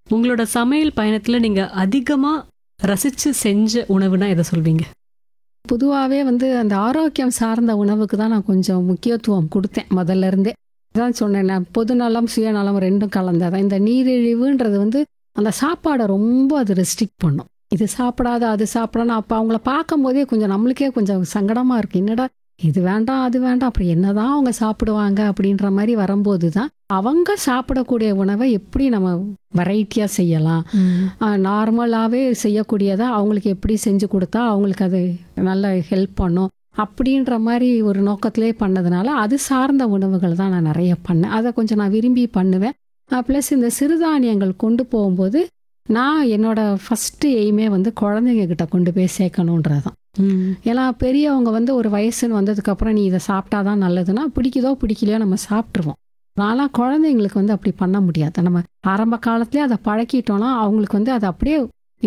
உங்களோட சமையல் பயணத்துல நீங்க அதிகமா ரசிச்சு செஞ்ச உணவுனா எதை சொல்வீங்க பொதுவாகவே வந்து அந்த ஆரோக்கியம் சார்ந்த உணவுக்கு தான் நான் கொஞ்சம் முக்கியத்துவம் கொடுத்தேன் முதல்ல இருந்தே அதான் சொன்னேன் நான் பொதுநலம் சுயநலம் ரெண்டும் கலந்ததான் இந்த நீரிழிவுன்றது வந்து அந்த சாப்பாடை ரொம்ப அது ரெஸ்ட்ரிக்ட் பண்ணும் இது சாப்பிடாத அது சாப்பிடணும் அப்போ அவங்கள பார்க்கும்போதே கொஞ்சம் நம்மளுக்கே கொஞ்சம் சங்கடமா இருக்கு என்னடா இது வேண்டாம் அது வேண்டாம் அப்புறம் என்னதான் அவங்க சாப்பிடுவாங்க அப்படின்ற மாதிரி வரும்போது தான் அவங்க சாப்பிடக்கூடிய உணவை எப்படி நம்ம வெரைட்டியாக செய்யலாம் நார்மலாகவே செய்யக்கூடியதை அவங்களுக்கு எப்படி செஞ்சு கொடுத்தா அவங்களுக்கு அது நல்ல ஹெல்ப் பண்ணும் அப்படின்ற மாதிரி ஒரு நோக்கத்திலே பண்ணதுனால அது சார்ந்த உணவுகள் தான் நான் நிறைய பண்ணேன் அதை கொஞ்சம் நான் விரும்பி பண்ணுவேன் ப்ளஸ் இந்த சிறுதானியங்கள் கொண்டு போகும்போது நான் என்னோட ஃபஸ்ட்டு எய்மே வந்து குழந்தைங்க கிட்ட கொண்டு போய் சேர்க்கணுன்றது தான் ஏன்னா பெரியவங்க வந்து ஒரு வயசுன்னு வந்ததுக்கப்புறம் நீ இதை சாப்பிட்டாதான் நல்லதுன்னா பிடிக்குதோ பிடிக்கலையோ நம்ம சாப்பிட்ருவோம் நான்லாம் குழந்தைங்களுக்கு வந்து அப்படி பண்ண முடியாது நம்ம ஆரம்ப காலத்துலேயே அதை பழக்கிட்டோம்னா அவங்களுக்கு வந்து அது அப்படியே